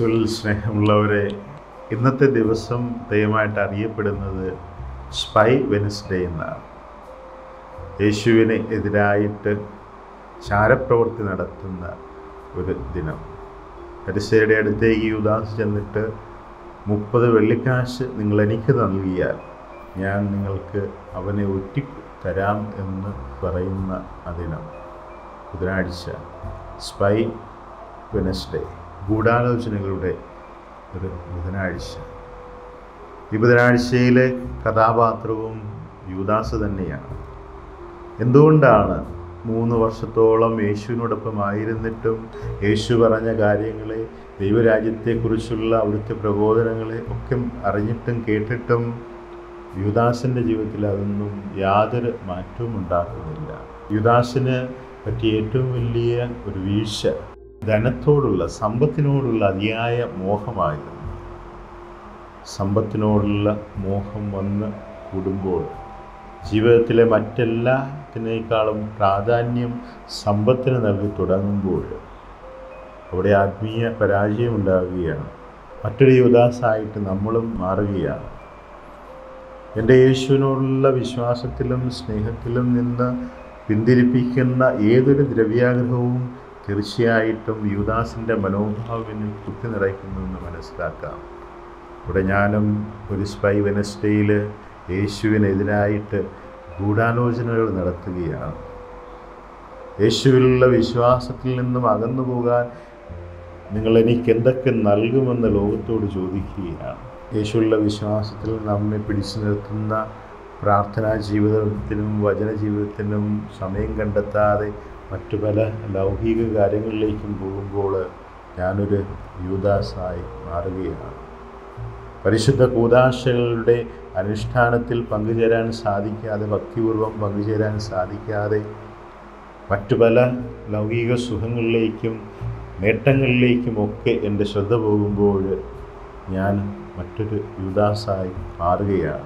ക്രിസ്തുവിൽ സ്നേഹമുള്ളവരെ ഇന്നത്തെ ദിവസം ദയമായിട്ട് അറിയപ്പെടുന്നത് സ്പൈ വെനസ്ഡേ എന്നാണ് യേശുവിന് എതിരായിട്ട് ചാരപ്രവൃത്തി നടത്തുന്ന ഒരു ദിനം പരിസയുടെ അടുത്തേക്ക് യുദാസ് ചെന്നിട്ട് മുപ്പത് വെള്ളിക്കാശ് നിങ്ങൾ എനിക്ക് നൽകിയാൽ ഞാൻ നിങ്ങൾക്ക് അവനെ ഒറ്റി തരാം എന്ന് പറയുന്ന ആ ദിനം ബുധനാഴ്ച സ്പൈ വെനസ്ഡേ ഗൂഢാലോചനകളുടെ ഒരു ബുധനാഴ്ച ഈ ബുധനാഴ്ചയിലെ കഥാപാത്രവും യൂദാസ് തന്നെയാണ് എന്തുകൊണ്ടാണ് മൂന്ന് വർഷത്തോളം യേശുവിനോടൊപ്പം ആയിരുന്നിട്ടും യേശു പറഞ്ഞ കാര്യങ്ങളെ ദൈവരാജ്യത്തെക്കുറിച്ചുള്ള അവിടുത്തെ പ്രബോധനങ്ങളെ ഒക്കെ അറിഞ്ഞിട്ടും കേട്ടിട്ടും യുദാസിൻ്റെ ജീവിതത്തിൽ അതൊന്നും യാതൊരു മാറ്റവും ഉണ്ടാക്കുന്നില്ല യുദാസിന് പറ്റിയ ഏറ്റവും വലിയ ഒരു വീഴ്ച ധനത്തോടുള്ള സമ്പത്തിനോടുള്ള അതിയായ മോഹമായിരുന്നു സമ്പത്തിനോടുള്ള മോഹം വന്ന് കൂടുമ്പോൾ ജീവിതത്തിലെ മറ്റെല്ലാത്തിനേക്കാളും പ്രാധാന്യം സമ്പത്തിന് നൽകി തുടങ്ങുമ്പോൾ അവിടെ ആത്മീയ പരാജയം ഉണ്ടാവുകയാണ് മറ്റൊരു യുദാസായിട്ട് നമ്മളും മാറുകയാണ് എൻ്റെ യേശുവിനോടുള്ള വിശ്വാസത്തിലും സ്നേഹത്തിലും നിന്ന് പിന്തിരിപ്പിക്കുന്ന ഏതൊരു ദ്രവ്യാഗ്രഹവും തീർച്ചയായിട്ടും യുദാസിൻ്റെ മനോഭാവിന് കുത്തി നിറയ്ക്കുന്നുവെന്ന് മനസ്സിലാക്കാം ഇവിടെ ഞാനും ഒരു സ്പൈ വെനസ്ഡേയിൽ യേശുവിനെതിരായിട്ട് ഗൂഢാലോചനകൾ നടത്തുകയാണ് യേശുവിലുള്ള വിശ്വാസത്തിൽ നിന്നും അകന്നു പോകാൻ നിങ്ങൾ എനിക്ക് എന്തൊക്കെ നൽകുമെന്ന് ലോകത്തോട് ചോദിക്കുകയാണ് യേശുവിലുള്ള വിശ്വാസത്തിൽ നമ്മെ പിടിച്ചു നിർത്തുന്ന പ്രാർത്ഥനാ ജീവിതത്തിനും വചന ജീവിതത്തിനും സമയം കണ്ടെത്താതെ മറ്റു പല ലൗകിക കാര്യങ്ങളിലേക്കും പോകുമ്പോൾ ഞാനൊരു യൂദാസായി മാറുകയാണ് പരിശുദ്ധ കൂതാശകളുടെ അനുഷ്ഠാനത്തിൽ പങ്കുചേരാൻ സാധിക്കാതെ ഭക്തിപൂർവം പങ്കുചേരാൻ സാധിക്കാതെ മറ്റു പല ലൗകിക സുഖങ്ങളിലേക്കും നേട്ടങ്ങളിലേക്കുമൊക്കെ എൻ്റെ ശ്രദ്ധ പോകുമ്പോൾ ഞാൻ മറ്റൊരു യുദാസായി മാറുകയാണ്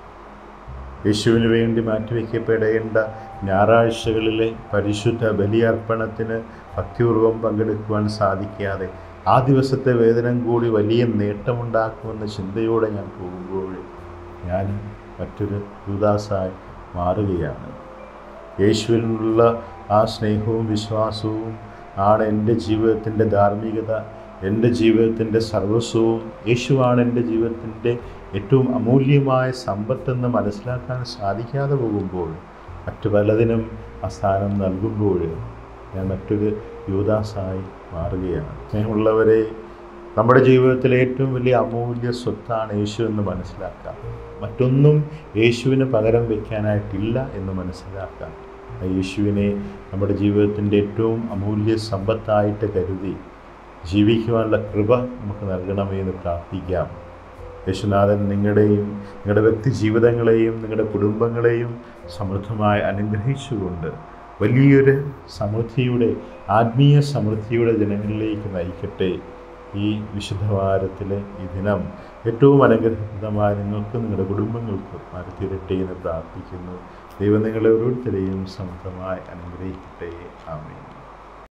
യേശുവിന് വേണ്ടി മാറ്റിവെക്കപ്പെടേണ്ട ഞായറാഴ്ചകളിലെ പരിശുദ്ധ ബലിയർപ്പണത്തിന് ഭക്തിപൂർവം പങ്കെടുക്കുവാൻ സാധിക്കാതെ ആ ദിവസത്തെ വേതനം കൂടി വലിയ നേട്ടമുണ്ടാക്കുമെന്ന ചിന്തയോടെ ഞാൻ പോകുമ്പോൾ ഞാൻ മറ്റൊരു യുദാസായി മാറുകയാണ് യേശുവിനുള്ള ആ സ്നേഹവും വിശ്വാസവും ആണ് എൻ്റെ ജീവിതത്തിൻ്റെ ധാർമ്മികത എൻ്റെ ജീവിതത്തിൻ്റെ സർവസ്വവും യേശുവാണ് എൻ്റെ ജീവിതത്തിൻ്റെ ഏറ്റവും അമൂല്യമായ സമ്പത്തെന്ന് മനസ്സിലാക്കാൻ സാധിക്കാതെ പോകുമ്പോൾ മറ്റു പലതിനും ആ സ്ഥാനം നൽകുമ്പോൾ ഞാൻ മറ്റൊരു യൂദാസായി മാറുകയാണ് സ്നേഹമുള്ളവരെ നമ്മുടെ ജീവിതത്തിലെ ഏറ്റവും വലിയ അമൂല്യ സ്വത്താണ് യേശു എന്ന് മനസ്സിലാക്കാം മറ്റൊന്നും യേശുവിന് പകരം വയ്ക്കാനായിട്ടില്ല എന്ന് മനസ്സിലാക്കാം ആ യേശുവിനെ നമ്മുടെ ജീവിതത്തിൻ്റെ ഏറ്റവും അമൂല്യ സമ്പത്തായിട്ട് കരുതി ജീവിക്കുവാനുള്ള കൃപ നമുക്ക് നൽകണമേ എന്ന് പ്രാർത്ഥിക്കാം യേശുനാഥൻ നിങ്ങളുടെയും നിങ്ങളുടെ വ്യക്തി ജീവിതങ്ങളെയും നിങ്ങളുടെ കുടുംബങ്ങളെയും സമൃദ്ധമായി അനുഗ്രഹിച്ചുകൊണ്ട് വലിയൊരു സമൃദ്ധിയുടെ ആത്മീയ സമൃദ്ധിയുടെ ജനങ്ങളിലേക്ക് നയിക്കട്ടെ ഈ വിശുദ്ധവാരത്തിലെ ഈ ദിനം ഏറ്റവും അനുഗ്രഹീതമായി നിങ്ങൾക്കും നിങ്ങളുടെ കുടുംബങ്ങൾക്കും മാറ്റിത്തീരട്ടെ എന്ന് പ്രാർത്ഥിക്കുന്നു ദൈവം നിങ്ങളെ ഓരോരുത്തരെയും സമൃദ്ധമായി അനുഗ്രഹിക്കട്ടെ ആമേ